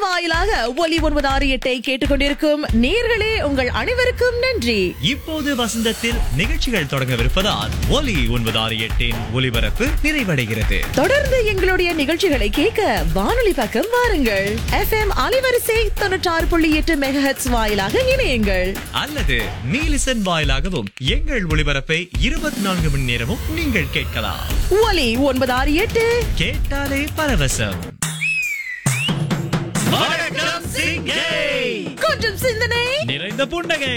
வாயிலாக ஒலி ஒன்பது ஆறு எட்டை கேட்டுக்கொண்டிருக்கும் நேர்களே உங்கள் அனைவருக்கும் நன்றி இப்போது வசந்தத்தில் நிகழ்ச்சிகள் தொடங்கவிருப்பதால் ஒலி ஒன்பது ஆறு எட்டின் ஒலிபரப்பு நிறைவடைகிறது தொடர்ந்து எங்களுடைய நிகழ்ச்சிகளை கேட்க வானொலி பக்கம் வாருங்கள் எஃப்எம் அலைவரிசை தொண்ணூற்றாறு புள்ளி எட்டு மெகஹெட்ஸ் வாயிலாக இணையுங்கள் அல்லது நீலிசன் வாயிலாகவும் எங்கள் ஒளிபரப்பை இருபத்தி நான்கு மணி நேரமும் நீங்கள் கேட்கலாம் ஒலி ஒன்பது ஆறு எட்டு கேட்டாலே பரவசம் வணக்கம் சிங்கை கொஞ்சம் சிந்தனை நிறைந்த புன்னகை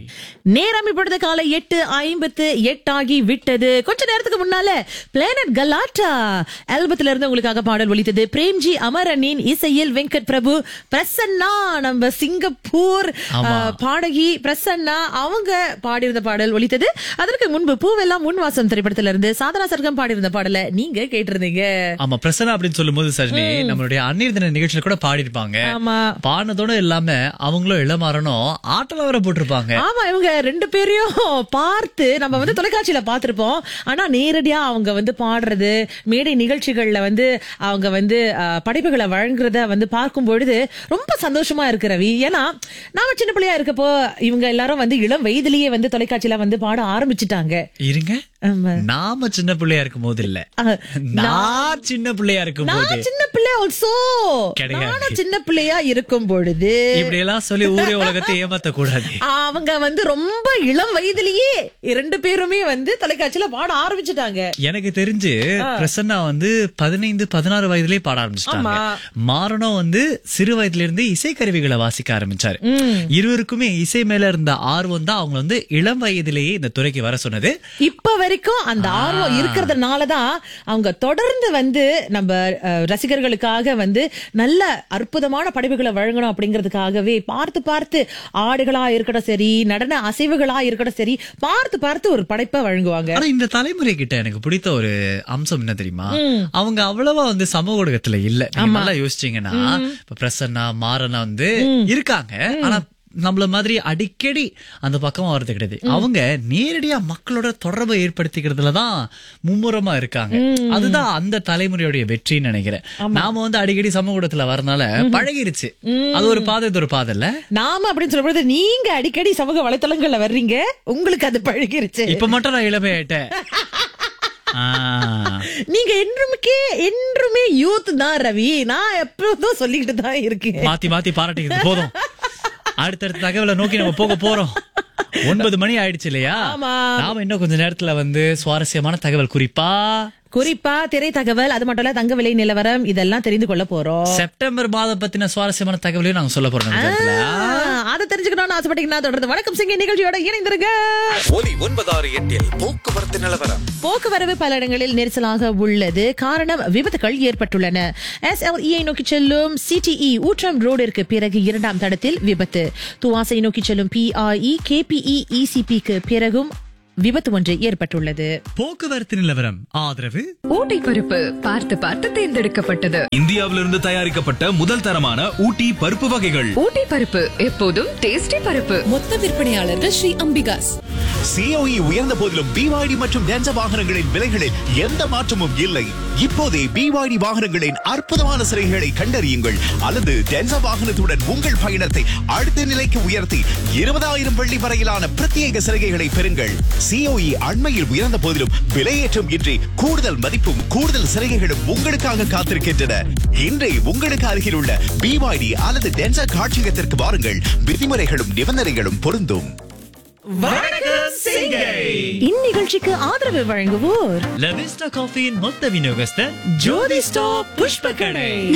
நேரம் இப்பொழுது காலை எட்டு ஐம்பத்து எட்டாகி விட்டது கொஞ்ச நேரத்துக்கு முன்னால பிளானட் கலாட்டா ஆல்பத்துல இருந்து உங்களுக்காக பாடல் ஒலித்தது பிரேம்ஜி அமரனின் இசையில் வெங்கட் பிரபு பிரசன்னா நம்ம சிங்கப்பூர் ஆமா. அஹ், பாடகி பிரசன்னா அவங்க பாடியிருந்த பாடல் ஒலித்தது அதற்கு முன்பு பூவெல்லாம் முன்வாசம் திரைப்படத்துல இருந்து சாதனா சர்க்கம் பாடியிருந்த பாடலை நீங்க கேட்டிருந்தீங்க ஆமா பிரசன்னா அப்படின்னு சொல்லும்போது சஜினி நம்மளுடைய அந்நியர் தின நிகழ்ச்சியில கூட பாடிருப்பாங்க ஆமா பாடினதோட இல்லாம அவங்களும் இளமாறனும் ஆட்டல வர போட்டிருப்பாங்க ஆமா இவங்க ரெண்டு பேரையும் பார்த்து நம்ம வந்து தொலைக்காட்சியில பார்த்திருப்போம் ஆனா நேரடியா அவங்க வந்து பாடுறது மேடை நிகழ்ச்சிகள்ல வந்து அவங்க வந்து அஹ், படைப்புகளை வழங்குறத வந்து பார்க்கும் பொழுது ரொம்ப சந்தோஷமா இருக்கு ரவி ஏன்னா நாம சின்ன பிள்ளையா இருக்கப்போ இவங்க எல்லாரும் வந்து இளம் வயதிலேயே வந்து தொலைக்காட்சியில வந்து பாட ஆரம்பிச்சுட்டாங்க இருங்க ஆமா. நாம சின்ன பிள்ளையா இருக்கும் போது இல்ல அஹ், நான் சின்ன பிள்ளையா இருக்கும் போது நான் சின்ன பிள்ளை ஆல்சோ கிடையாது. நானும் சின்ன பிள்ளையா இருக்கும் பொழுது இப்படி எல்லாம் சொல்லி ஊரே உலகத்தை ஏமாத்த கூடாது அவங்க வந்து ரொம்ப இளம் வயதிலேயே இரண்டு பேருமே வந்து தொலைக்காட்சியில பாட ஆரம்பிச்சுட்டாங்க எனக்கு தெரிஞ்சு பிரசன்னா வந்து பதினைந்து பதினாறு வயதிலேயே பாட ஆரம்பிச்சிட்டாங்க ஆமா. மாறனும் வந்து சிறு வயதுல இருந்து இசைக்கருவிகளை வாசிக்க ஆரம்பிச்சாரு இருவருக்குமே இசை மேல இருந்த ஆர்வம் தான் அவங்க வந்து இளம் வயதிலேயே இந்த துறைக்கு வர சொன்னது இப்ப வரைக்கும் அந்த ஆர்வம் இருக்கிறதுனாலதான் அவங்க தொடர்ந்து வந்து நம்ம அஹ், ரசிகர்களுக்காக வந்து நல்ல அற்புதமான படைப்புகளை வழங்கணும் அப்படிங்கிறதுக்காகவே பார்த்து பார்த்து ஆடுகளா இருக்கட்டும் சரி நடன அசைவுகளா இருக்கட்டும் சரி பார்த்து பார்த்து ஒரு படைப்பை வழங்குவாங்க ஆனா இந்த தலைமுறை கிட்ட எனக்கு பிடித்த ஒரு அம்சம் என்ன தெரியுமா அவங்க அவ்வளவா வந்து சமூக ஊடகத்துல இல்ல நீங்க நல்லா யோசிச்சீங்கன்னா இப்ப பிரசன்னா மாறனா வந்து இருக்காங்க ஆனா நம்மள மாதிரி அடிக்கடி அந்த பக்கமா வர்றது கிடையாது அவங்க நேரடியா மக்களோட தொடர்பை ஏற்படுத்திக்கிறதுலதான் மும்முரமா இருக்காங்க அதுதான் அந்த தலைமுறையுடைய வெற்றின்னு நினைக்கிறேன் நாம வந்து அடிக்கடி சமூக ஊடகத்துல வரனால பழகிருச்சு அது ஒரு பாதை இது ஒரு பாதை இல்ல நாம அப்படின்னு சொல்லும்போது நீங்க அடிக்கடி சமூக வலைத்தளங்கள்ல வர்றீங்க உங்களுக்கு அது பழகிருச்சு இப்ப மட்டும் நான் இளமை ஆயிட்டேன் ஆ. நீங்க என்றுமே என்றுமே யூத் தான் ரவி நான் எப்போதும் சொல்லிக்கிட்டு தான் இருக்கேன் மாத்தி மாத்தி பாராட்டிக்கிறது போதும் அடுத்தடுத்த தகவலை நோக்கி நம்ம போக போறோம் ஒன்பது மணி ஆயிடுச்சு இல்லையா ஆமா. நாம இன்னும் கொஞ்ச நேரத்துல வந்து சுவாரஸ்யமான தகவல் குறிப்பா குறிப்பா திரை தகவல் அது மட்டும் இல்ல தங்க விலை நிலவரம் இதெல்லாம் தெரிந்து கொள்ள போறோம் செப்டம்பர் மாதம் பத்தின சுவாரஸ்யமான தகவலையும் நாங்க சொல்ல போறோம் இந்த நேரத்துல. ஆ, அதை தெரிஞ்சுக்கணும்னு ஆசைப்பட்டீங்கன்னா தொடர்ந்து வணக்கம் சிங்க நிகழ்ச்சியோட இணைந்திருங்க ஒலி ஒன்பதாறு எட்டில் போக்குவரத்து நிலவரம் போக்குவரவு பல இடங்களில் நெரிசலாக உள்ளது காரணம் விபத்துகள் ஏற்பட்டுள்ளன எஸ்எல்இஐ நோக்கி செல்லும் சிடிஇ ஊற்றம் ரோடிற்கு பிறகு இரண்டாம் தடத்தில் விபத்து துவாசை நோக்கி செல்லும் பிஆஇ கேபிஇ இசிபிக்கு பிறகும் விபத்து ஒன்று ஏற்பட்டுள்ளது போக்குவரத்து நிலவரம் ஆதரவு ஊட்டி பருப்பு பார்த்து பார்த்து தேர்ந்தெடுக்கப்பட்டது இந்தியாவிலிருந்து தயாரிக்கப்பட்ட முதல் தரமான ஊட்டி பருப்பு வகைகள் ஊட்டி பருப்பு எப்போதும் டேஸ்டி பருப்பு மொத்த விற்பனையாளர்கள் ஸ்ரீ அம்பிகாஸ் சிஓஇ உயர்ந்த போதிலும் பிவாய்டி மற்றும் டென்ச வாகனங்களின் விலைகளில் எந்த மாற்றமும் இல்லை இப்போதே பிவாய்டி வாகனங்களின் அற்புதமான சிறைகளை கண்டறியுங்கள் அல்லது டென்ச வாகனத்துடன் உங்கள் பயணத்தை அடுத்த நிலைக்கு உயர்த்தி இருபதாயிரம் வெள்ளி வரையிலான பிரத்யேக சலுகைகளை பெறுங்கள் சிஓஇ அண்மையில் உயர்ந்த போதிலும் விலையேற்றம் இன்றி கூடுதல் மதிப்பும் கூடுதல் சலுகைகளும் உங்களுக்காக காத்திருக்கின்றன இன்றே உங்களுக்கு அருகில் உள்ள பிவாய்டி அல்லது டென்சா காட்சியகத்திற்கு வாருங்கள் விதிமுறைகளும் நிபந்தனைகளும் பொருந்தும் வணக்கம் சிங்கை இந்நிகழ்ச்சிக்கு ஆதரவு வழங்குவோர் லவிஸ்டா காஃபியின் மொத்த விநியோகஸ்தர் ஜோதி ஸ்டாப் புஷ்ப கடை